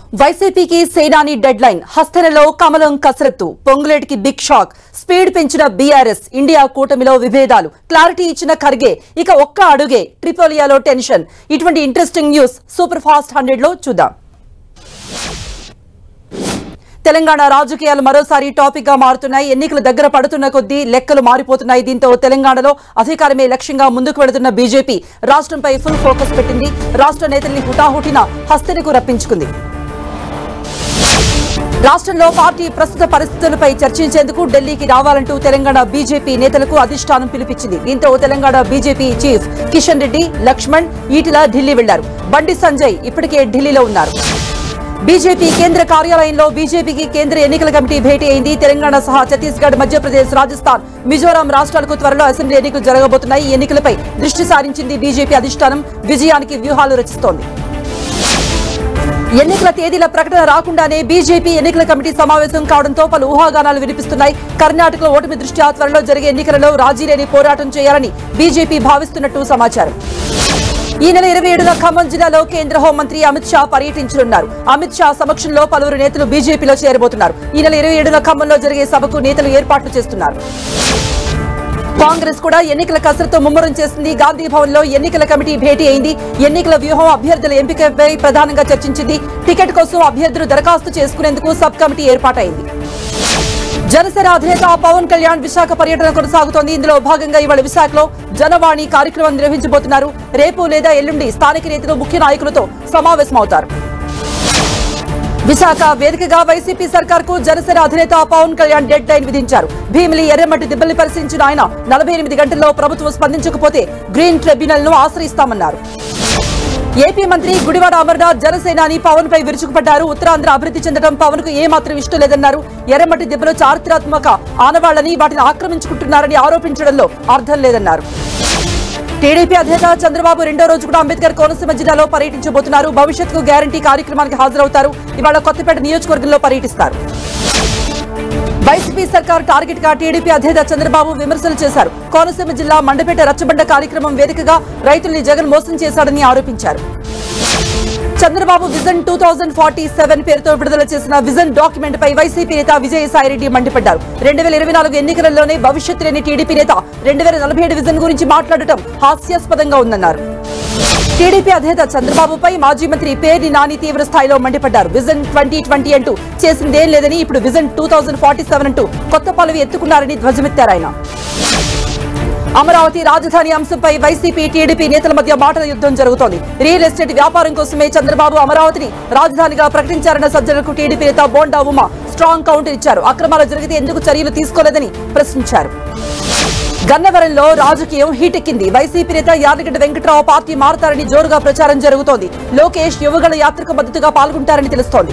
వైసీపీకి సేనాని dead line హస్తనలో కమలం కసరత్తు పొంగులేటికి బిగ్ షాక్ స్పీడ్ పెంచిన బీఆర్ఎస్ ఇండియా కూటమిలో విభేదాలు క్లారిటీ ఇచ్చిన ఖర్గే ఇక ఒక్క అడుగే ట్రిపోలియాలో టెన్షన్ ఇటువంటి interesting news super fast hundred లో చూద్దాం తెలంగాణ రాజకీయాలు మరోసారి టాపిక్ గా మారుతున్నాయి ఎన్నికలు దగ్గర పడుతున్న కొద్దీ లెక్కలు మారిపోతున్నాయి దీంతో తెలంగాణలో అధికారమే లక్ష్యంగా ముందుకు వెళుతున్న బీజేపీ రాష్ట్రంపై ఫుల్ ఫోకస్ పెట్టింది రాష్ట్ర నేతల్ని హుటాహుటిన హస్తినకు రప్పించుకుంది రాష్ట్రంలో పార్టీ ప్రస్తుత పరిస్థితులపై చర్చించేందుకు ఢిల్లీకి రావాలంటూ తెలంగాణ బీజేపీ నేతలకు అధిష్టానం పిలిపించింది దీంతో తెలంగాణ బీజేపీ చీఫ్ కిషన్ రెడ్డి లక్ష్మణ్ ఈటిల ఢిల్లీ వెళ్లారు బండి సంజయ్ ఇప్పటికే ఢిల్లీలో ఉన్నారు బీజేపీ కేంద్ర కార్యాలయంలో బీజేపీకి కేంద్ర ఎన్నికల కమిటీ భేటీ అయింది తెలంగాణ సహా ఛత్తీస్గఢ్ మధ్యప్రదేశ్ రాజస్థాన్ మిజోరాం రాష్ట్రాలకు త్వరలో అసెంబ్లీ ఎన్నికలు జరగబోతున్నాయి ఈ ఎన్నికలపై దృష్టి సారించింది బీజేపీ అధిష్టానం విజయానికి వ్యూహాలు రచిస్తోంది ఎన్నికల తేదీల ప్రకటన రాకుండానే బీజేపీ ఎన్నికల కమిటీ సమావేశం కావడంతో పలు ఊహాగానాలు వినిపిస్తున్నాయి కర్ణాటకలో ఓటమి దృష్ట్యా త్వరలో జరిగే ఎన్నికలలో రాజీ లేని పోరాటం చేయాలని బీజేపీ భావిస్తున్నట్టు సమాచారం ఈ నెల ఇరవై ఏడున ఖమ్మం జిల్లాలో కేంద్ర హోంమంత్రి అమిత్ షా పర్యటించనున్నారు అమిత్ షా సమక్షంలో పలువురు నేతలు బీజేపీలో చేరబోతున్నారు ఈ నెల ఇరవై ఏడున ఖమ్మంలో జరిగే సభకు నేతలు ఏర్పాట్లు చేస్తున్నారు కాంగ్రెస్ కూడా ఎన్నికల కసరత్తు ముమ్మరం చేసింది గాంధీ భవన్ లో ఎన్నికల కమిటీ భేటీ అయింది ఎన్నికల వ్యూహం అభ్యర్థుల ఎంపికపై ప్రధానంగా చర్చించింది టికెట్ కోసం అభ్యర్థులు దరఖాస్తు చేసుకునేందుకు సబ్ కమిటీ ఏర్పాటైంది జనసేన అధినేత పవన్ కళ్యాణ్ విశాఖ పర్యటన కొనసాగుతోంది ఇందులో భాగంగా ఇవాళ విశాఖలో జనవాణి కార్యక్రమం నిర్వహించబోతున్నారు రేపు లేదా ఎల్లుండి స్థానిక నేతలు ముఖ్య నాయకులతో సమావేశమవుతారు విశాఖ వేదికగా వైసీపీ సర్కార్ కు జనసేన అధినేత పవన్ కళ్యాణ్ డెడ్ లైన్ విధించారు భీమిలి ఎర్రమట్టి దిబ్బల్ని పరిశీలించిన ఆయన నలభై ఎనిమిది గంటల్లో ప్రభుత్వం స్పందించకపోతే గ్రీన్ ట్రిబ్యునల్ ను ఆశ్రయిస్తామన్నారు ఏపీ మంత్రి గుడివాడ అమర్నాథ్ జనసేనాని పవన్ పై విరుచుకుపడ్డారు ఉత్తరాంధ్ర అభివృద్ధి చెందడం పవన్ కు ఏమాత్రం ఇష్టం లేదన్నారు ఎర్రమట్టి దిబ్బలు చారిత్రాత్మక ఆనవాళ్లని వాటిని ఆక్రమించుకుంటున్నారని ఆరోపించడంలో అర్థం లేదన్నారు టీడీపీ అధినేత చంద్రబాబు రెండో రోజు కూడా అంబేద్కర్ కోనసీమ జిల్లాలో పర్యటించబోతున్నారు భవిష్యత్తుకు గ్యారంటీ కార్యక్రమానికి హాజరవుతారు ఇవాళ కొత్తపేట నియోజకవర్గంలో పర్యటిస్తారు వైసీపీ సర్కార్ టార్గెట్ గా టీడీపీ అధినేత చంద్రబాబు విమర్శలు చేశారు కోనసీమ జిల్లా మండపేట రచ్చబండ కార్యక్రమం వేదికగా రైతుల్ని జగన్ మోసం చేశాడని ఆరోపించారు Chandrababu vision two thousand forty seven పేరుతో విడుదల చేసిన విజన్ డాక్యుమెంట్ పై వైసీపీ నేత విజయసాయిరెడ్డి మండిపడ్డారు రెండు వేల ఇరవై నాలుగు ఎన్నికలలోనే భవిష్యత్తు లేని టీడీపీ నేత రెండు వేల నలభై ఏడు విజన్ గురించి మాట్లాడటం హాస్యాస్పదంగా ఉందన్నారు టీడీపీ అధినేత చంద్రబాబుపై మాజీ మంత్రి పేర్ని నాని తీవ్ర స్థాయిలో మండిపడ్డారు విజన్ ట్వంటీ ట్వంటీ అంటూ చేసిందేం లేదని ఇప్పుడు vision two thousand forty seven అంటూ కొత్త పలువి ఎత్తుకున్నారని ధ్వజమెత్తారు ఆయన అమరావతి రాజధాని అంశంపై వైసీపీ టీడీపీ నేతల మధ్య మాటల యుద్ధం జరుగుతోంది రియల్ ఎస్టేట్ వ్యాపారం కోసమే చంద్రబాబు అమరావతిని రాజధానిగా ప్రకటించారన్న సజ్జలకు టీడీపీ నేత బోండా ఉమా స్ట్రాంగ్ కౌంటర్ ఇచ్చారు అక్రమాలు జరిగితే ఎందుకు చర్యలు తీసుకోలేదని ప్రశ్నించారు గన్నవరంలో రాజకీయం హీటెక్కింది వైసీపీ నేత యాదగిడ్డ వెంకట్రావు పార్టీ మారతారని జోరుగా ప్రచారం జరుగుతోంది లోకేష్ యువగల యాత్రకు మద్దతుగా పాల్గొంటారని తెలుస్తోంది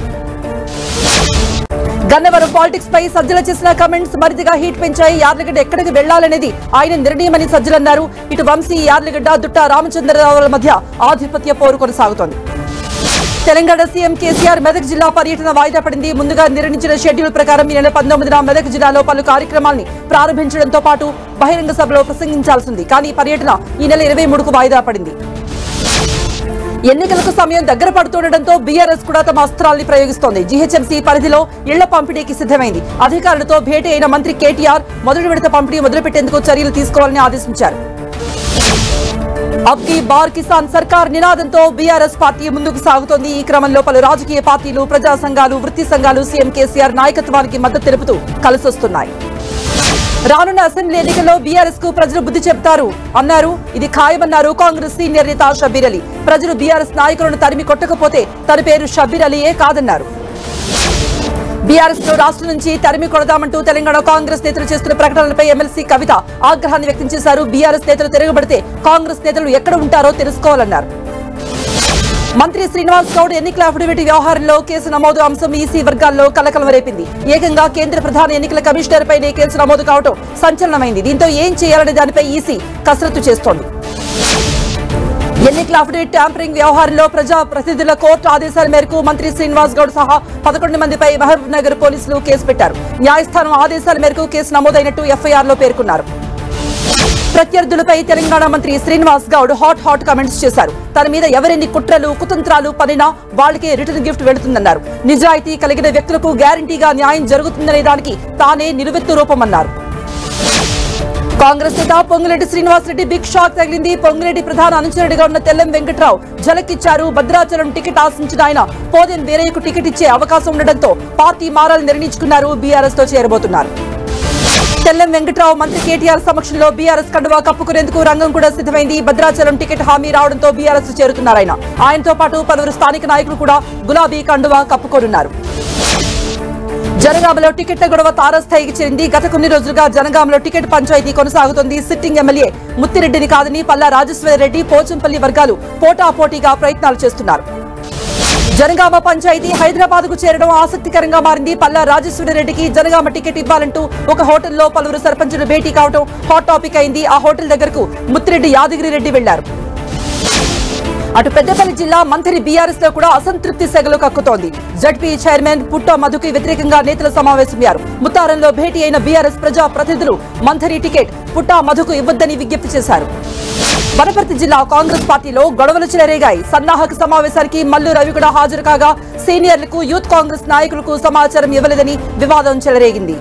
గన్నవరం పాలిటిక్స్ పై సజ్జల చేసిన కమెంట్స్ మరింతగా హీట్ పెంచాయి యార్లగడ్డ ఎక్కడికి వెళ్లాలనేది ఆయన నిర్ణయమని సజ్జలన్నారు ఇటు వంశీ యార్లగడ్డ దుట్ట రామచంద్రరావుల మధ్య ఆధిపత్య పోరు కొనసాగుతోంది తెలంగాణ సీఎం కేసీఆర్ మెదక్ జిల్లా పర్యటన వాయిదా పడింది ముందుగా నిర్ణయించిన షెడ్యూల్ ప్రకారం ఈ నెల పంతొమ్మిదిన మెదక్ జిల్లాలో పలు కార్యక్రమాల్ని ప్రారంభించడంతో పాటు బహిరంగ సభలో ప్రసంగించాల్సింది కానీ పర్యటన ఈ నెల ఇరవై మూడుకు వాయిదా పడింది ఎన్నికలకు సమయం దగ్గర పడుతుండటంతో బీఆర్ఎస్ కూడా తమ అస్త్రాల్ని ప్రయోగిస్తోంది జీహెచ్ఎంసీ పరిధిలో ఇళ్ల పంపిణీకి సిద్ధమైంది అధికారులతో భేటీ అయిన మంత్రి కేటీఆర్ మొదటి విడత పంపిణీ మొదలుపెట్టేందుకు చర్యలు తీసుకోవాలని ఆదేశించారు అబ్కి బార్ కిసాన్ సర్కార్ నినాదంతో బీఆర్ఎస్ పార్టీ ముందుకు సాగుతోంది ఈ క్రమంలో పలు రాజకీయ పార్టీలు ప్రజా సంఘాలు వృత్తి సంఘాలు సీఎం కేసీఆర్ నాయకత్వానికి మద్దతు తెలుపుతూ కలిసొస్తున్నాయి రానున్న అసెంబ్లీ ఎన్నికల్లో బీఆర్ఎస్ కు ప్రజలు బుద్ధి చెప్తారు అన్నారు ఇది ఖాయమన్నారు కాంగ్రెస్ సీనియర్ నేత షబీర్ అలీ ప్రజలు బీఆర్ఎస్ నాయకులను తరిమి కొట్టకపోతే తన పేరు షబీర్ అలీయే కాదన్నారు బీఆర్ఎస్ లో రాష్ట్రం నుంచి తరిమి కొడదామంటూ తెలంగాణ కాంగ్రెస్ నేతలు చేస్తున్న ప్రకటనలపై ఎమ్మెల్సీ కవిత ఆగ్రహాన్ని వ్యక్తం చేశారు బీఆర్ఎస్ నేతలు తిరగబడితే కాంగ్రెస్ నేతలు ఎక్కడ ఉంటారో తెలుసుకోవాలన్నారు మంత్రి శ్రీనివాస్ గౌడ్ ఎన్నికల అఫిడవిట్ వ్యవహారంలో కేసు నమోదు అంశం ఈసీ వర్గాల్లో కలకలం రేపింది ఏకంగా కేంద్ర ప్రధాన ఎన్నికల కమిషనర్ పైనే కేసు నమోదు కావడం సంచలనమైంది దీంతో ఏం చేయాలనే దానిపై ఈసీ కసరత్తు చేస్తోంది ఎన్నికల అఫిడవిట్ ట్యాంపరింగ్ వ్యవహారంలో ప్రజా ప్రతినిధుల కోర్టు ఆదేశాల మేరకు మంత్రి శ్రీనివాస్ గౌడ్ సహా పదకొండు మందిపై మహబూబ్ నగర్ పోలీసులు కేసు పెట్టారు న్యాయస్థానం ఆదేశాల మేరకు కేసు నమోదైనట్టు ఎఫ్ఐఆర్ లో పేర్కొన్నారు ప్రత్యర్థులపై తెలంగాణ మంత్రి Srinivas Goud hot hot comments చేశారు తన మీద ఎవరెన్ని కుట్రలు కుతంత్రాలు పనినా వాళ్ళకే రిటర్న్ గిఫ్ట్ వెళుతుందన్నారు నిజాయితీ కలిగిన వ్యక్తులకు గ్యారంటీగా న్యాయం జరుగుతుందనే దానికి తానే నిలువెత్తు రూపమన్నారు కాంగ్రెస్ నేత పొంగులేటి శ్రీనివాసరెడ్డి బిగ్ షాక్ తగిలింది పొంగులేటి ప్రధాన అనుచరుడిగా ఉన్న తెల్లం వెంకట్రావు జలకిచ్చారు భద్రాచలం టికెట్ ఆశించిన ఆయన పోదెం వీరయ్యకు టికెట్ ఇచ్చే అవకాశం ఉండడంతో పార్టీ మారాలని నిర్ణయించుకున్నారు బీఆర్ఎస్ తో చేరబోతున్నారు తెల్లం వెంకట్రావు మంత్రి కేటీఆర్ సమక్షంలో బీఆర్ఎస్ కండువా కప్పుకునేందుకు రంగం కూడా సిద్ధమైంది భద్రాచలం టికెట్ హామీ రావడంతో బీఆర్ఎస్ చేరుతున్నారు ఆయన ఆయనతో పాటు పలువురు స్థానిక నాయకులు కూడా గులాబీ కండువా కప్పుకోనున్నారు జనగామలో టికెట్ల గొడవ తారస్థాయికి చేరింది గత కొన్ని రోజులుగా జనగామలో టికెట్ పంచాయతీ కొనసాగుతోంది సిట్టింగ్ ఎమ్మెల్యే ముత్తిరెడ్డిని కాదని పల్లా రాజేశ్వరరెడ్డి పోచంపల్లి వర్గాలు పోటాపోటీగా ప్రయత్నాలు చేస్తున్నారు జనగామ పంచాయతీ హైదరాబాద్ కు చేరడం ఆసక్తికరంగా మారింది పల్లా రాజేశ్వరరెడ్డికి జనగామ టికెట్ ఇవ్వాలంటూ ఒక హోటల్లో పలువురు సర్పంచులు భేటీ కావడం హాట్ టాపిక్ అయింది ఆ హోటల్ దగ్గరకు ముత్తిరెడ్డి యాదగిరి రెడ్డి వెళ్లారు అటు పెద్దపల్లి జిల్లా మంత్రి బీఆర్ఎస్ లో కూడా అసంతృప్తి సెగలు కక్కుతోంది జడ్పీ చైర్మన్ పుట్ట మధుకి వ్యతిరేకంగా నేతల సమావేశమయ్యారు ముత్తారంలో భేటీ అయిన బీఆర్ఎస్ ప్రజా ప్రతినిధులు మంత్రి టికెట్ పుట్ట మధుకు ఇవ్వద్దని విజ్ఞప్తి చేశారు వనపర్తి జిల్లా కాంగ్రెస్ పార్టీలో గొడవలు చెలరేగాయి సన్నాహక సమావేశానికి మల్లు రవి కూడా హాజరు కాగా సీనియర్లకు యూత్ కాంగ్రెస్ నాయకులకు సమాచారం ఇవ్వలేదని వివాదం చెలరేగింది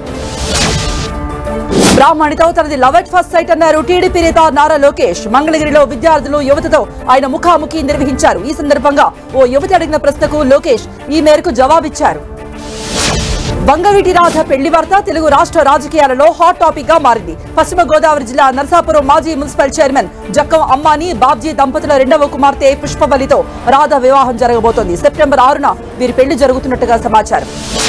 బ్రాహ్మణితో తనది లవ్ ఎట్ ఫస్ట్ సైట్ అన్నారు టీడీపీ నేత నారా లోకేష్ మంగళగిరిలో విద్యార్థులు యువతతో ఆయన ముఖాముఖి నిర్వహించారు ఈ సందర్భంగా ఓ యువతి అడిగిన ప్రశ్నకు లోకేష్ ఈ మేరకు జవాబిచ్చారు బంగవీటి రాధ పెళ్లి వార్త తెలుగు రాష్ట్ర రాజకీయాలలో హాట్ టాపిక్ గా మారింది పశ్చిమ గోదావరి జిల్లా నరసాపురం మాజీ మున్సిపల్ చైర్మన్ జక్కం అమ్మాని బాబ్జీ దంపతుల రెండవ కుమార్తె పుష్పవల్లితో రాధ వివాహం జరగబోతోంది సెప్టెంబర్ ఆరున వీరి పెళ్లి జరుగుతున్నట్టుగా సమాచారం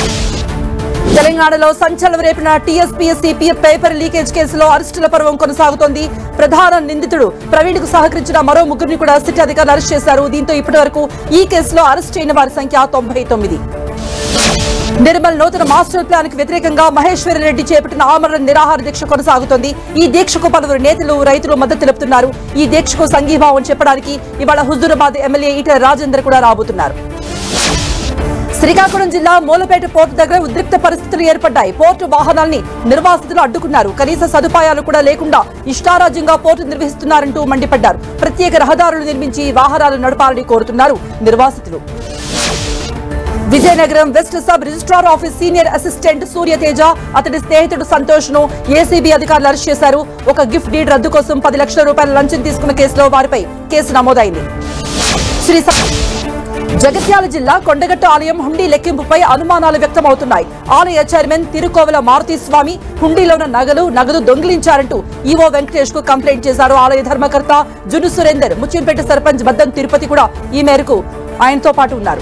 తెలంగాణలో సంచలనం రేపిన టీఎస్పీఎస్సీ పేపర్ లీకేజ్ కేసులో అరెస్టుల పర్వం కొనసాగుతోంది ప్రధాన నిందితుడు ప్రవీణ్ కు సహకరించిన మరో ముగ్గురిని కూడా సిట్ అధికారులు అరెస్ట్ చేశారు దీంతో ఇప్పటి వరకు ఈ కేసులో అరెస్ట్ అయిన వారి సంఖ్య తొంభై తొమ్మిది నిర్మల్ నూతన మాస్టర్ ప్లాన్ కు వ్యతిరేకంగా మహేశ్వరి రెడ్డి చేపట్టిన ఆమరణ నిరాహార దీక్ష కొనసాగుతోంది ఈ దీక్షకు పలువురు నేతలు రైతులు మద్దతు తెలుపుతున్నారు ఈ దీక్షకు సంఘీభావం చెప్పడానికి ఇవాళ హుజూరాబాద్ ఎమ్మెల్యే ఈటెల రాజేందర్ కూడా రాబోతున్నారు శ్రీకాకుళం జిల్లా మూలపేట పోర్టు దగ్గర ఉద్రిక్త పరిస్థితులు ఏర్పడ్డాయి పోర్టు వాహనాల్ని నిర్వాసితులు అడ్డుకున్నారు కనీస సదుపాయాలు కూడా లేకుండా ఇష్టారాజ్యంగా పోర్టు నిర్వహిస్తున్నారంటూ మండిపడ్డారు ప్రత్యేక రహదారులు నిర్మించి వాహనాలు నడపాలని కోరుతున్నారు నిర్వాసితులు Vizianagaram west sub registrar office senior assistant Suryateja అతడి స్నేహితుడు సంతోష్ ను ఏసీబీ అధికారులు అరెస్ట్ చేశారు ఒక గిఫ్ట్ డీడ్ రద్దు కోసం పది లక్షల రూపాయల లంచం తీసుకున్న కేసులో వారిపై కేసు నమోదైంది శ్రీ స- జగిత్యాల జిల్లా కొండగట్టు ఆలయం హుండీ లెక్కింపుపై అనుమానాలు వ్యక్తమవుతున్నాయి ఆలయ చైర్మన్ తిరుకోవల మారుతి స్వామి హుండీలో ఉన్న నగలు నగదు దొంగిలించారంటూ ఈవో వెంకటేష్ కు కంప్లైంట్ చేశారు ఆలయ ధర్మకర్త జును సురేందర్ ముచ్చింపేట సర్పంచ్ బద్దం తిరుపతి కూడా ఈ మేరకు ఆయనతో పాటు ఉన్నారు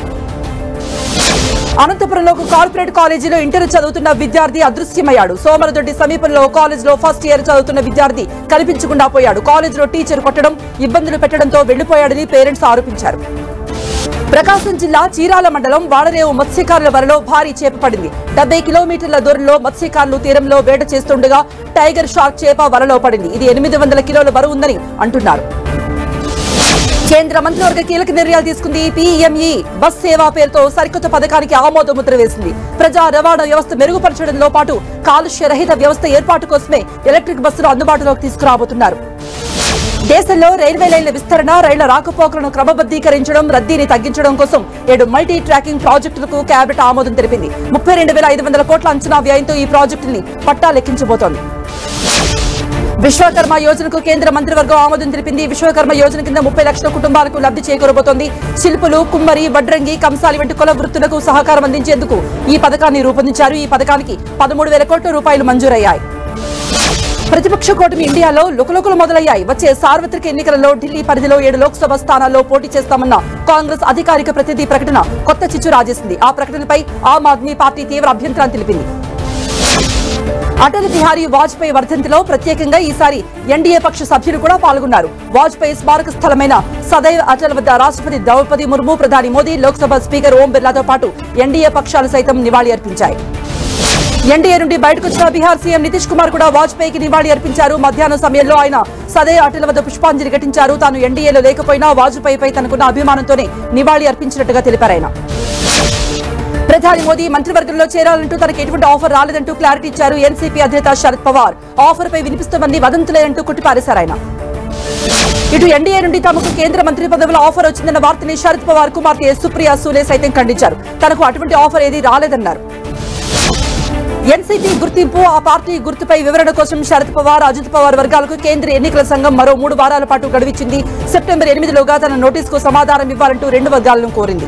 అనంతపురంలో ఒక కార్పొరేట్ కాలేజీలో ఇంటర్ చదువుతున్న విద్యార్థి అదృశ్యమయ్యాడు సోమరదొడ్డి సమీపంలో కాలేజీలో ఫస్ట్ ఇయర్ చదువుతున్న విద్యార్థి కనిపించకుండా పోయాడు కాలేజీలో టీచర్ కొట్టడం ఇబ్బందులు పెట్టడంతో వెళ్లిపోయాడని పేరెంట్స్ ఆరోపించారు ప్రకాశం జిల్లా చీరాల మండలం వాడరేవు మత్స్యకారుల వరలో భారీ చేప పడింది డెబ్బై కిలోమీటర్ల దూరంలో మత్స్యకారులు తీరంలో వేట చేస్తుండగా టైగర్ షార్క్ చేప వరలో పడింది ఇది ఎనిమిది వందల కిలోల బరువు ఉందని అంటున్నారు కేంద్ర మంత్రివర్గ కీలక నిర్ణయాలు తీసుకుంది పీఎంఈ బస్ సేవా పేరుతో సరికొత్త పథకానికి ఆమోద ముద్ర వేసింది ప్రజా రవాణా వ్యవస్థ మెరుగుపరచడంలో పాటు కాలుష్య రహిత వ్యవస్థ ఏర్పాటు కోసమే ఎలక్ట్రిక్ బస్సులు అందుబాటులోకి తీసుకురాబోతున్నారు దేశంలో రైల్వే లైన్ల విస్తరణ రైళ్ల రాకపోకలను క్రమబద్దీకరించడం రద్దీని తగ్గించడం కోసం ఏడు మల్టీ ట్రాకింగ్ ప్రాజెక్టులకు కేబినెట్ ఆమోదం తెలిపింది ముప్పై రెండు వేల ఐదు వందల కోట్ల అంచనా వ్యయంతో ఈ ప్రాజెక్టుల్ని పట్టా లెక్కించబోతోంది విశ్వకర్మ యోజనకు కేంద్ర మంత్రివర్గం ఆమోదం తెలిపింది విశ్వకర్మ యోజన కింద ముప్పై లక్షల కుటుంబాలకు లబ్ధి చేకూరబోతోంది శిల్పులు కుమ్మరి వడ్రంగి కంసాలి వంటి కుల వృత్తులకు సహకారం అందించేందుకు ఈ పథకాన్ని రూపొందించారు ఈ పథకానికి పదమూడు వేల కోట్ల రూపాయలు మంజూరయ్యాయి ప్రతిపక్ష కూటమి ఇండియాలో లుకలుకలు మొదలయ్యాయి వచ్చే సార్వత్రిక ఎన్నికలలో ఢిల్లీ పరిధిలో ఏడు లోక్సభ స్థానాల్లో పోటీ చేస్తామన్న కాంగ్రెస్ అధికారిక ప్రతినిధి ప్రకటన కొత్త చిచ్చు రాజేసింది ఆ ప్రకటనపై ఆమ్ ఆద్మీ పార్టీ తీవ్ర అభ్యంతరాన్ని తెలిపింది అటల్ బిహారీ వాజ్పేయి వర్ధంతిలో ప్రత్యేకంగా ఈసారి ఎన్డీఏ పక్ష సభ్యులు కూడా పాల్గొన్నారు వాజ్పేయి స్మారక స్థలమైన సదైవ్ అటల్ వద్ద రాష్ట్రపతి ద్రౌపది ముర్ము ప్రధాని మోదీ లోక్సభ స్పీకర్ ఓం బిర్లాతో పాటు ఎన్డీఏ పక్షాలు సైతం నివాళి అర్పించాయి ఎన్డీఏ నుండి బయటకు వచ్చిన బీహార్ సీఎం నితీష్ కుమార్ కూడా వాజ్పేయికి నివాళి అర్పించారు మధ్యాహ్నం సమయంలో ఆయన సదే అటల్ వద్ద పుష్పాంజలి ఘటించారు తాను ఎన్డీఏలో లేకపోయినా వాజ్పేయిపై తనకున్న అభిమానంతోనే నివాళి అర్పించినట్టుగా తెలిపారు ఆయన ప్రధాని మోదీ మంత్రివర్గంలో చేరాలంటూ తనకు ఎటువంటి ఆఫర్ రాలేదంటూ క్లారిటీ ఇచ్చారు ఎన్సీపీ అధినేత శరద్ పవార్ ఆఫర్ పై వినిపిస్తున్నవన్నీ వదంతులేనంటూ కొట్టిపారేశారు ఆయన ఇటు ఎన్డీఏ నుండి తమకు కేంద్ర మంత్రి పదవుల ఆఫర్ వచ్చిందన్న వార్తని శరద్ పవార్ కుమార్తె సుప్రియా సూలే సైతం ఖండించారు తనకు అటువంటి ఆఫర్ ఏదీ రాలేదన్నారు ఎన్సీపీ గుర్తింపు ఆ పార్టీ గుర్తుపై వివరణ కోసం శరద్ పవార్ అజిత్ పవార్ వర్గాలకు కేంద్ర ఎన్నికల సంఘం మరో మూడు వారాల పాటు గడువిచ్చింది సెప్టెంబర్ ఎనిమిదిలోగా తన నోటీసుకు సమాధానం ఇవ్వాలంటూ రెండు వర్గాలను కోరింది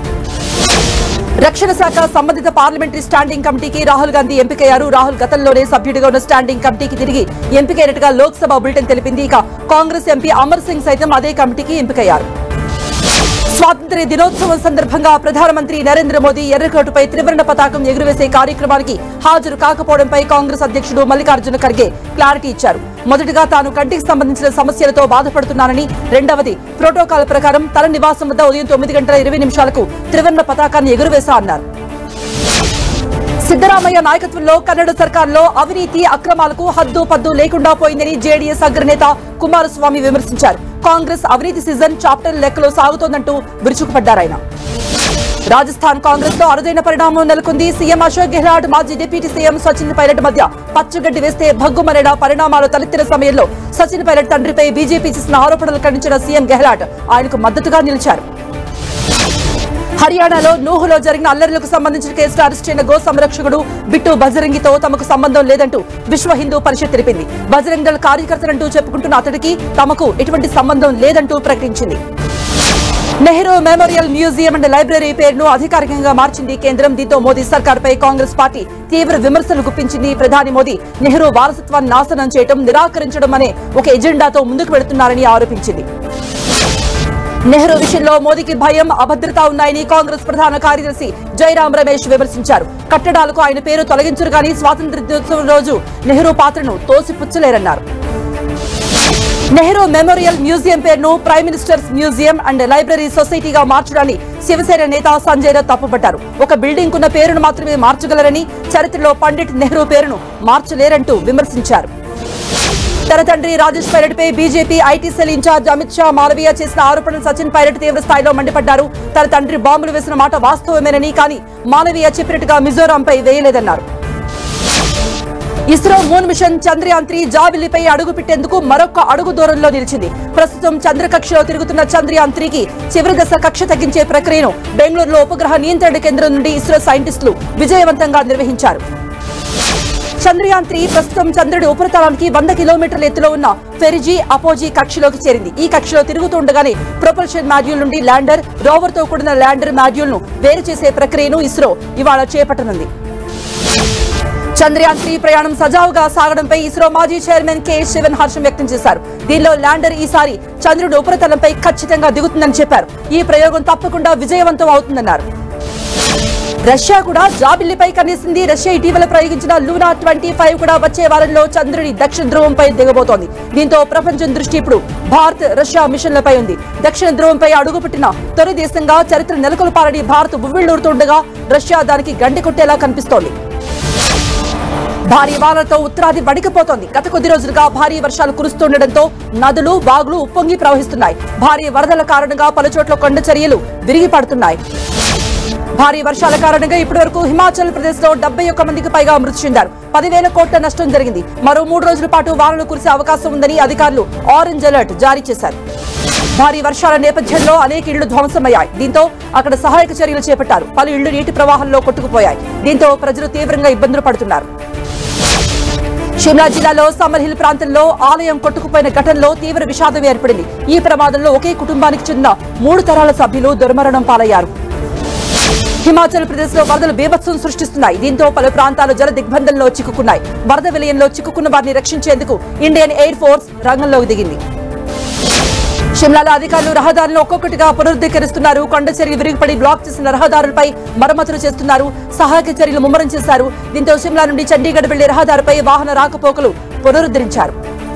రక్షణ శాఖ సంబంధిత పార్లమెంటరీ స్టాండింగ్ కమిటీకి రాహుల్ గాంధీ ఎంపికయ్యారు రాహుల్ గతంలోనే సభ్యుడిగా ఉన్న స్టాండింగ్ కమిటీకి తిరిగి ఎంపికైనట్టుగా లోక్సభ బులెటిన్ తెలిపింది ఇక కాంగ్రెస్ ఎంపీ అమర్ సింగ్ సైతం అదే కమిటీకి ఎంపికయ్యారు స్వాతంత్ర్య దినోత్సవం సందర్భంగా ప్రధానమంత్రి నరేంద్ర మోదీ ఎర్రకోటుపై త్రివర్ణ పతాకం ఎగురవేసే కార్యక్రమానికి హాజరు కాకపోవడంపై కాంగ్రెస్ అధ్యక్షుడు మల్లికార్జున ఖర్గే క్లారిటీ ఇచ్చారు మొదటగా తాను కంటికి సంబంధించిన సమస్యలతో బాధపడుతున్నానని రెండవది ప్రోటోకాల్ ప్రకారం తన నివాసం వద్ద ఉదయం తొమ్మిది గంటల ఇరవై నిమిషాలకు త్రివర్ణ పతాకాన్ని ఎగురవేశా అన్నారు సిద్దరామయ్య నాయకత్వంలో కన్నడ సర్కార్లో అవినీతి అక్రమాలకు హద్దు పద్దు లేకుండా పోయిందని జేడీఎస్ అగ్రనేత కుమారస్వామి విమర్శించారు కాంగ్రెస్ అవినీతి సీజన్ చాప్టర్ లెక్కలో సాగుతోందంటూ విరుచుకుపడ్డారాయన రాజస్థాన్ కాంగ్రెస్ లో అరుదైన పరిణామం నెలకొంది సీఎం అశోక్ గెహ్లాట్ మాజీ డిప్యూటీ సీఎం సచిన్ పైలట్ మధ్య పచ్చగడ్డి వేస్తే భగ్గుమనేడా పరిణామాలు తలెత్తిన సమయంలో సచిన్ పైలట్ తండ్రిపై బీజేపీ చేసిన ఆరోపణలు ఖండించిన సీఎం గెహ్లాట్ ఆయనకు మద్దతుగా నిలిచారు హర్యానాలో నూహులో జరిగిన అల్లర్లకు సంబంధించిన కేసులో అరెస్ట్ అయిన గో సంరక్షకుడు బిట్టు బజరంగితో తమకు సంబంధం లేదంటూ విశ్వ హిందూ పరిషత్ తెలిపింది బజరంగ్ దళ్ కార్యకర్తలంటూ చెప్పుకుంటున్న అతడికి తమకు ఎటువంటి సంబంధం లేదంటూ ప్రకటించింది Nehru memorial museum and library పేరును అధికారికంగా మార్చింది కేంద్రం దీంతో మోదీ సర్కార్పై కాంగ్రెస్ పార్టీ తీవ్ర విమర్శలు గుప్పించింది ప్రధాని మోదీ నెహ్రూ వారసత్వాన్ని నాశనం చేయడం నిరాకరించడం అనే ఒక ఎజెండాతో ముందుకు వెళుతున్నారని ఆరోపించింది నెహ్రూ విషయంలో మోదీకి భయం అభద్రత ఉన్నాయని కాంగ్రెస్ ప్రధాన కార్యదర్శి జైరాం రమేష్ విమర్శించారు కట్టడాలకు ఆయన పేరు తొలగించరు కానీ స్వాతంత్ర్య దినోత్సవం రోజు నెహ్రూ పాత్రను తోసిపుచ్చలేరన్నారు నెహ్రూ మెమోరియల్ మ్యూజియం పేరును prime ministers museum and library సొసైటీగా మార్చడాన్ని శివసేన నేత సంజయ్ రావు తప్పుపట్టారు ఒక బిల్డింగ్ కున్న పేరును మాత్రమే మార్చగలరని చరిత్రలో పండిట్ నెహ్రూ పేరును మార్చలేరంటూ విమర్శించారు తన తండ్రి రాజేష్ పైలట్ పై BJP IT cell in-charge Amit Shah Malviya చేసిన ఆరోపణలు సచిన్ పైలట్ తీవ్ర స్థాయిలో మండిపడ్డారు తన తండ్రి బాంబులు వేసిన మాట వాస్తవమేనని కానీ మాలవీయ చెప్పినట్టుగా మిజోరాంపై వేయలేదన్నారు ISRO moon mission Chandrayaan three జాబిల్లిపై అడుగు పెట్టేందుకు మరొక అడుగు దూరంలో నిలిచింది ప్రస్తుతం చంద్ర కక్షలో తిరుగుతున్న చంద్రయాన్ త్రీకి చివరి దశ కక్ష తగ్గించే ప్రక్రియను బెంగళూరులో ఉపగ్రహ నియంత్రణ కేంద్రం నుండి ఇస్రో సైంటిస్టులు విజయవంతంగా నిర్వహించారు చంద్రయాన్ త్రీ ప్రస్తుతం చంద్రుడి ఉపరితలానికి వంద కిలోమీటర్ల ఎత్తులో ఉన్న ఫెరిజీ అపోజీ కక్షలోకి చేరింది ఈ కక్షలో తిరుగుతుండగానే ప్రొపల్షన్ మాడ్యూల్ నుండి ల్యాండర్ రోవర్ తో కూడిన ల్యాండర్ మాడ్యూల్ ను వేరు చేసే ప్రక్రియను ఇస్రో ఇవాళ చేపట్టనుంది చంద్రయాన్ త్రీ ప్రయాణం సజావుగా సాగడంపై ఇస్రో మాజీ చైర్మన్ కె శివన్ హర్షం వ్యక్తం చేశారు దీనిలో ల్యాండర్ ఈసారి చంద్రుడి ఉపరితలంపై ఖచ్చితంగా దిగుతుందని చెప్పారు ఈ ప్రయోగం తప్పకుండా విజయవంతం అవుతుందన్నారు రష్యా కూడా జాబిల్లిపై కనేసింది రష్యా ఇటీవల ప్రయోగించిన లూనా ట్వంటీ ఫైవ్ కూడా వచ్చే వారంలో చంద్రుడి దక్షిణ ధ్రువంపై దిగబోతోంది దీంతో ప్రపంచం దృష్టి ఇప్పుడు భారత్ రష్యా మిషన్లపై ఉంది దక్షిణ ధ్రువంపై అడుగుపెట్టిన తొలి దేశంగా చరిత్ర నెలకొల్పాలని భారత్ బువ్విళ్లూరుతుండగా రష్యా దానికి గండి కొట్టేలా కనిపిస్తోంది భారీ వానలతో ఉత్తరాది వణికిపోతోంది గత కొద్ది రోజులుగా భారీ వర్షాలు కురుస్తుండటంతో నదులు వాగులు ఉప్పొంగి ప్రవహిస్తున్నాయి భారీ వరదల కారణంగా పలుచోట్ల కొండ చర్యలు విరిగి పడుతున్నాయి భారీ వర్షాల కారణంగా ఇప్పటి వరకు హిమాచల్ ప్రదేశ్ లో డెబ్బై ఒక్క మందికి పైగా మృతి చెందారు పదివేల కోట్ల నష్టం జరిగింది మరో మూడు రోజుల పాటు వానలు కురిసే అవకాశం ఉందని అధికారులు ఆరెంజ్ అలర్ట్ జారీ చేశారు భారీ వర్షాల నేపథ్యంలో అనేక ఇళ్లు ధ్వంసమయ్యాయి దీంతో అక్కడ సహాయక చర్యలు చేపట్టారు పలు ఇళ్లు నీటి ప్రవాహంలో కొట్టుకుపోయాయి దీంతో ప్రజలు తీవ్రంగా ఇబ్బందులు పడుతున్నారు షిమ్లా జిల్లాలో సమర్ హిల్ ప్రాంతంలో ఆలయం కొట్టుకుపోయిన ఘటనలో తీవ్ర విషాదం ఏర్పడింది ఈ ప్రమాదంలో ఒకే కుటుంబానికి చెందిన మూడు తరాల సభ్యులు దుర్మరణం పాలయ్యారు హిమాచల్ ప్రదేశ్ లో వరదలు బీభత్సం సృష్టిస్తున్నాయి దీంతో పలు ప్రాంతాలు జల దిగ్బంధంలో చిక్కుకున్నాయి వరద విలయంలో చిక్కుకున్న వారిని రక్షించేందుకు ఇండియన్ ఎయిర్ ఫోర్స్ రంగంలోకి దిగింది షిమ్లాలో అధికారులు రహదారులను ఒక్కొక్కటిగా పునరుద్ధీకరిస్తున్నారు కొండ చర్యలు విరిగిపడి బ్లాక్ చేసిన రహదారులపై మరమ్మతులు చేస్తున్నారు సహాయక చర్యలు ముమ్మరం చేశారు దీంతో షిమ్లా నుండి చండీగఢ్ వెళ్లే రహదారిపై వాహన రాకపోకలు పునరుద్ధరించారు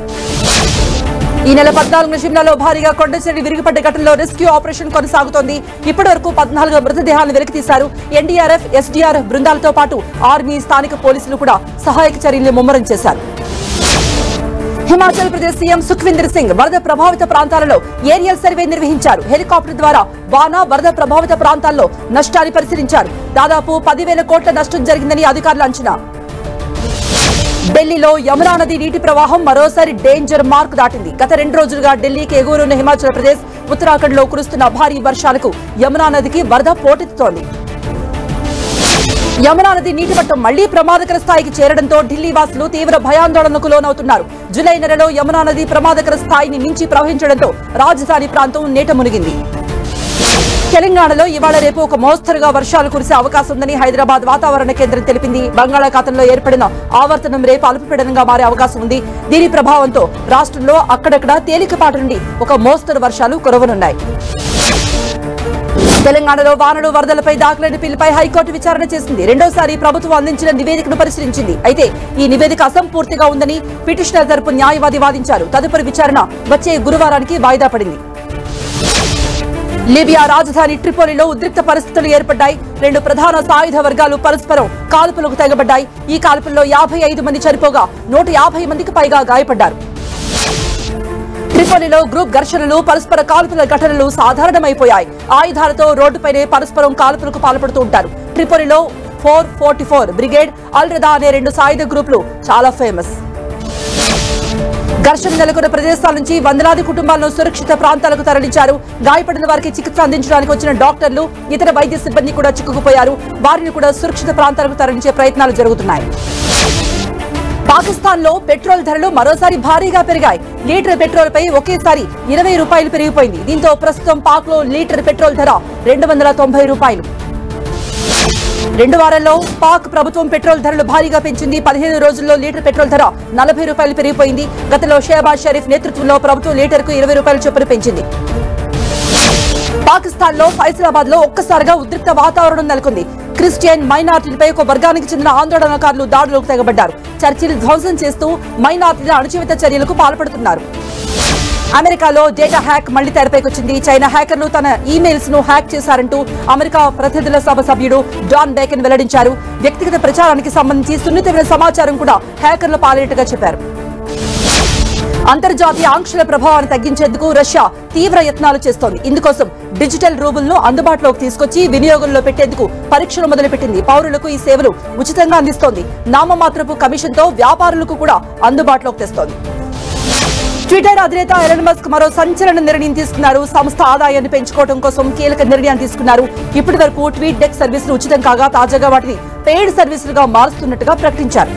ఈ నెల పద్నాలుగున షిమ్లాలో భారీగా కొండ చర్యలు విరిగిపడ్డ ఘటనలో రెస్క్యూ ఆపరేషన్ కొనసాగుతోంది ఇప్పటి వరకు పద్నాలుగు మృతదేహాలను వెలికితీశారు ఎన్డీఆర్ఎఫ్ ఎస్డీఆర్ఎఫ్ బృందాలతో పాటు ఆర్మీ స్థానిక పోలీసులు కూడా సహాయక చర్యలు ముమ్మరం చేశారు హిమాచల్ ప్రదేశ్ సీఎం సుఖ్వీందర్ సింగ్ వరద ప్రభావిత ప్రాంతాలలో ఏరియల్ సర్వే నిర్వహించారు హెలికాప్టర్ ద్వారా వాన వరద ప్రభావిత ప్రాంతాల్లో నష్టాన్ని పరిశీలించారు దాదాపు పదివేల కోట్ల నష్టం జరిగిందని అధికారులు అంచనా ఢిల్లీలో యమునా నది నీటి ప్రవాహం మరోసారి డేంజర్ మార్క్ దాటింది గత రెండు రోజులుగా ఢిల్లీకి ఎగువనున్న హిమాచల్ ప్రదేశ్ ఉత్తరాఖండ్ లో కురుస్తున్న భారీ వర్షాలకు యమునా నదికి వరద పోటెత్తుతోంది యమునా నది నీటి మట్టం మళ్లీ ప్రమాదకర స్థాయికి చేరడంతో ఢిల్లీ వాసులు తీవ్ర భయాందోళనకు లోనవుతున్నారు జూలై నెలలో యమునా నది ప్రమాదకర స్థాయిని మించి ప్రవహించడంతో రాజధాని ప్రాంతం నీట మునిగింది తెలంగాణలో ఇవాళ రేపు ఒక మోస్తరుగా వర్షాలు కురిసే అవకాశం ఉందని హైదరాబాద్ వాతావరణ కేంద్రం తెలిపింది బంగాళాఖాతంలో ఏర్పడిన ఆవర్తనం రేపు అల్పపీడనంగా మారే అవకాశం ఉంది దీని ప్రభావంతో రాష్ట్రంలో అక్కడక్కడ తేలికపాటి నుండి ఒక మోస్తరు వర్షాలు కురవనున్నాయి తెలంగాణలో వానలు వరదలపై దాఖలైన పిల్లిపై హైకోర్టు విచారణ చేసింది రెండోసారి ప్రభుత్వం అందించిన నివేదికను పరిశీలించింది అయితే ఈ నివేదిక అసంపూర్తిగా ఉందని పిటిషనర్ తరపు న్యాయవాది వాదించారు తదుపరి విచారణ వచ్చే గురువారానికి వాయిదా పడింది లిబియా రాజధాని ట్రిపోలిలో ఉద్రిక్త పరిస్థితులు ఏర్పడ్డాయి రెండు ప్రధాన సాయుధ వర్గాలు పరస్పరం కాల్పులకు తెగబడ్డాయి ఈ కాల్పుల్లో యాభై ఐదు మంది చనిపోగా నూట యాభై మందికి పైగా గాయపడ్డారు ట్రిపోలిలో గ్రూప్ ఘర్షణలు పరస్పర కాల్పుల ఘటనలు సాధారణమైపోయాయి ఆయుధాలతో రోడ్డుపైనే పరస్పరం కాల్పులకు పాల్పడుతూ ఉంటారు ట్రిపోలిలో ఫోర్ ఫోర్టీ ఫోర్ బ్రిగేడ్ అల్రదా అనే రెండు సాయుధ గ్రూపులు చాలా ఫేమస్ ఘర్షణ నెలకొన్న ప్రదేశాల నుంచి వందలాది కుటుంబాలను సురక్షిత ప్రాంతాలకు తరలించారు గాయపడిన వారికి చికిత్స అందించడానికి వచ్చిన డాక్టర్లు ఇతర వైద్య సిబ్బంది కూడా చిక్కుకుపోయారు వారిని కూడా సురక్షిత ప్రాంతాలకు తరలించే ప్రయత్నాలు జరుగుతున్నాయి పాకిస్తాన్ లో పెట్రోల్ ధరలు మరోసారి భారీగా పెరిగాయి లీటర్ పెట్రోల్ పై ఒకేసారి ఇరవై రూపాయలు పెరిగిపోయింది దీంతో ప్రస్తుతం పాక్ లో లీటర్ పెట్రోల్ ధర రెండు వందల తొంభై రూపాయలు రెండు వారాల్లో పాక్ ప్రభుత్వం పెట్రోల్ ధరలు భారీగా పెంచింది పదిహేను రోజుల్లో లీటర్ పెట్రోల్ ధర నలభై రూపాయలు పెరిగిపోయింది గతంలో షేబాజ్ షరీఫ్ నేతృత్వంలో ప్రభుత్వం లీటర్కు ఇరవై రూపాయల చొప్పున పెంచింది పాకిస్తాన్ లో ఫైసలాబాద్ లో ఒక్కసారిగా ఉద్రిక్త వాతావరణం నెలకొంది క్రిస్టియన్ మైనార్టీలపై ఒక వర్గానికి చెందిన ఆందోళనకారులు దాడులకు తెగబడ్డారు చర్చిలు ధ్వంసం చేస్తూ మైనార్టీల అణచివేత చర్యలకు పాల్పడుతున్నారు అమెరికాలో డేటా హ్యాక్ మళ్లీ తెరపైకొచ్చింది చైనా హ్యాకర్లు తన ఈమెయిల్స్ ను హ్యాక్ చేశారంటూ అమెరికా ప్రతినిధుల సభ సభ్యుడు జాన్ బేకన్ వెల్లడించారు వ్యక్తిగత ప్రచారానికి సంబంధించి సున్నితమైన సమాచారం కూడా హ్యాకర్ల పాలైనట్టుగా చెప్పారు అంతర్జాతీయ ఆంక్షల ప్రభావాన్ని తగ్గించేందుకు రష్యా తీవ్ర యత్నాలు చేస్తోంది ఇందుకోసం డిజిటల్ రూబుల్ను అందుబాటులోకి తీసుకొచ్చి వినియోగంలో పెట్టేందుకు పరీక్షలు మొదలుపెట్టింది పౌరులకు ఈ సేవలు ఉచితంగా అందిస్తోంది నామమాత్రపు కమిషన్తో వ్యాపారులకు కూడా అందుబాటులోకి తెస్తోంది ట్విట్టర్ అధినేత ఎలన్ మస్క్ మరో సంచలన నిర్ణయం తీసుకున్నారు సంస్థ ఆదాయాన్ని పెంచుకోవడం కోసం కీలక నిర్ణయం తీసుకున్నారు ఇప్పటి వరకు ట్వీట్ డెక్ సర్వీసులు ఉచితం కాగా తాజాగా వాటిని పెయిడ్ సర్వీసులుగా మారుస్తున్నట్టుగా ప్రకటించారు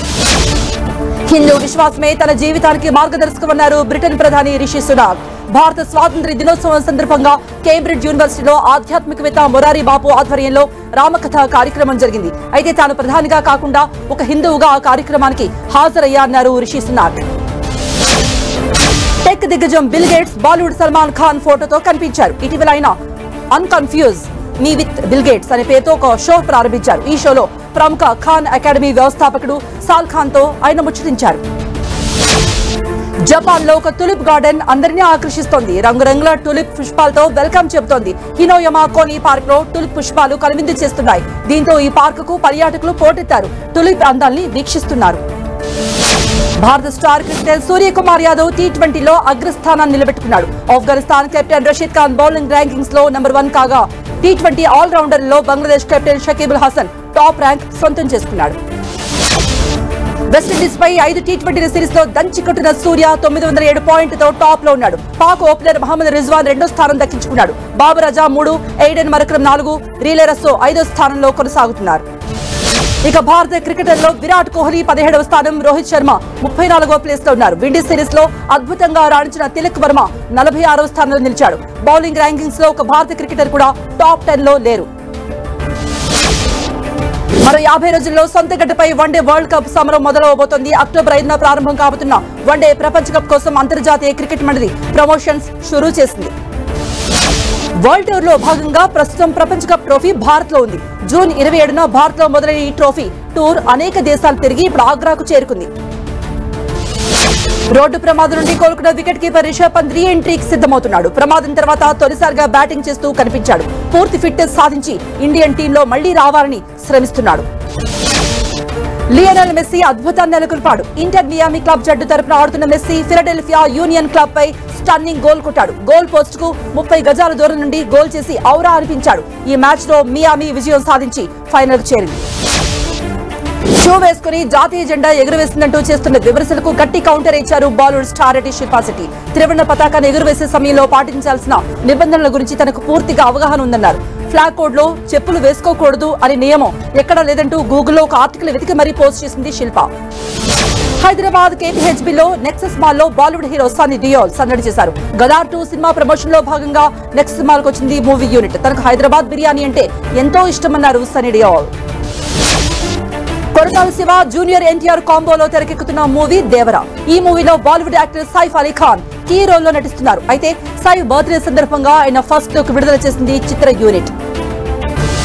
హిందూ విశ్వాసమే తన జీవితానికి మార్గదర్శకమన్నారు బ్రిటన్ ప్రధాని రిషి సునాక్ భారత స్వాతంత్ర్య దినోత్సవం సందర్భంగా కేంబ్రిడ్జ్ యూనివర్సిటీలో ఆధ్యాత్మికవేత్త మొరారి బాపు ఆధ్వర్యంలో రామకథ కార్యక్రమం జరిగింది అయితే తాను ప్రధానిగా కాకుండా ఒక హిందువుగా ఆ కార్యక్రమానికి హాజరయ్యా అన్నారు రిషి సునాక్ టెక్ దిగ్గజం బిల్ గేట్స్ బాలీవుడ్ సల్మాన్ ఖాన్ ఫోటోతో కనిపించారు ఇటీవల ఆయన unconfuse me with Bill Gates అనే పేరుతో ఒక షో ప్రారంభించారు ఈ షోలో ప్రముఖ ఖాన్ అకాడమీ వ్యవస్థాపకుడు సాల్ ఖాన్ తో ఆయన ముచ్చటించారు జపాన్ లో ఒక టులిప్ గార్డెన్ అందరినీ ఆకర్షిస్తోంది రంగురంగుల టులిప్ పుష్పాలతో వెల్కమ్ చెబుతోంది హినోయమా కోని పార్క్ లో టులిప్ పుష్పాలు కనువిందు చేస్తున్నాయి దీంతో ఈ పార్కుకు పర్యాటకులు పోటెత్తారు టులిప్ అందాల్ని వీక్షిస్తున్నారు భారత star cricketer Suryakumar Yadav T ట్వంటీలో అగ్రస్థానాన్ని నిలబెట్టుకున్నాడు Afghanistan captain Rashid Khan bowling rankings లో నంబర్ వన్ కాగా టీ ట్వంటీ ఆల్ రౌండర్ లో Bangladesh captain Shakibul Hasan top rank సొంతం చేసుకున్నాడు వెస్టిండీస్ పై ఐదు టీ ట్వంటీ సిరీస్ లో దంచి కొట్టిన సూర్య తొమ్మిది వందల ఏడు పాయింట్తో టాప్ లో ఉన్నాడు పాక్ ఓపెనర్ మహమ్మద్ రిజ్వాన్ రెండో స్థానం దక్కించుకున్నాడు బాబు రజా మూడు ఎయిడెన్ మరకరం నాలుగు రీలేరస్తో ఐదో స్థానంలో కొనసాగుతున్నారు ఇక భారత క్రికెటర్లో విరాట్ కోహ్లీ పదిహేడవ స్థానం రోహిత్ శర్మ ముప్పై నాలుగవ ప్లేస్ లో ఉన్నారు విండీస్ సిరీస్ లో అద్భుతంగా రాణించిన తిలక్ వర్మ నలభై ఆరవ స్థానంలో నిలిచాడు బౌలింగ్ ర్యాంకింగ్స్ లో ఒక భారత క్రికెటర్ కూడా టాప్ టెన్ లో లేరు మరో యాభై రోజుల్లో సొంత గడ్డపై వన్డే వరల్డ్ కప్ సమరం మొదలవబోతోంది అక్టోబర్ ఐదున ప్రారంభం కాబోతున్న వన్డే ప్రపంచ కప్ కోసం అంతర్జాతీయ క్రికెట్ మండలి ప్రమోషన్స్ షురూ చేసింది వరల్డ్ టూర్ లో భాగంగా ప్రస్తుతం ప్రపంచ కప్ ట్రోఫీ భారత్ లో ఉంది జూన్ ఇరవై ఏడున భారత్ లో మొదలైన ఈ ట్రోఫీ టూర్ అనేక దేశాలు తిరిగి ఇప్పుడు ఆగ్రాకు చేరుకుంది రోడ్డు ప్రమాదం నుండి కోలుకున్న వికెట్ కీపర్ రిషబ్ పంత్ రీ ఎంట్రీకి సిద్ధమవుతున్నాడు ప్రమాదం తర్వాత తొలిసారిగా బ్యాటింగ్ చేస్తూ కనిపించాడు పూర్తి ఫిట్నెస్ సాధించి ఇండియన్ టీంలో మళ్లీ రావాలని శ్రమిస్తున్నాడు లియనల్ మెస్సీ అద్భుతాన్ని నెలకొల్పాడు ఇంటర్ మియామి క్లబ్ జట్టు తరపున ఆడుతున్న మెస్సీ ఫిలడెల్ఫియా యూనియన్ క్లబ్ పై స్టన్నింగ్ గోల్ కొట్టాడు గోల్ పోస్ట్ కు ముప్పై గజాల దూరం నుండి గోల్ చేసి ఔరా అనిపించాడు ఈ మ్యాచ్ లో మియామి విజయం సాధించి ఫైనల్ కు చేరింది షూ వేసుకుని జాతీయ జెండా ఎగురవేసిందంటూ చేస్తున్న విమర్శలకు గట్టి కౌంటర్ ఇచ్చారు బాలీవుడ్ స్టార్ నటి శిల్పా శెట్టి త్రివర్ణ పతాకాన్ని ఎగురవేసే సమయంలో పాటించాల్సిన నిబంధనల గురించి తనకు పూర్తిగా అవగాహన ఉందన్నారు ఫ్లాగ్ కోడ్ లో చెప్పులు వేసుకోకూడదు అనే నియమం ఎక్కడా లేదంటూ గూగుల్లో ఒక ఆర్టికల్ వెతికి మరీ పోస్ట్ చేసింది శిల్ప హైదరాబాద్ కేపీహెచ్బి లో నెక్సస్ మాల్ లో బాలీవుడ్ హీరో సన్నీ డియోల్ సందడి చేశారు గదార్ టూ సినిమా ప్రమోషన్ లో భాగంగా నెక్సస్ మాల్ కు వచ్చింది మూవీ యూనిట్ తనకు హైదరాబాద్ బిర్యానీ అంటే ఎంతో ఇష్టమన్నారు సన్నీ డియోల్ కొరటాల శివ జూనియర్ ఎన్టీఆర్ కాంబోలో తెరకెక్కుతున్న మూవీ దేవర ఈ మూవీలో Bollywood actor Saif Ali Khan key role లో నటిస్తున్నారు అయితే సైఫ్ బర్త్డే సందర్భంగా ఆయన ఫస్ట్ లుక్ విడుదల చేసింది చిత్ర యూనిట్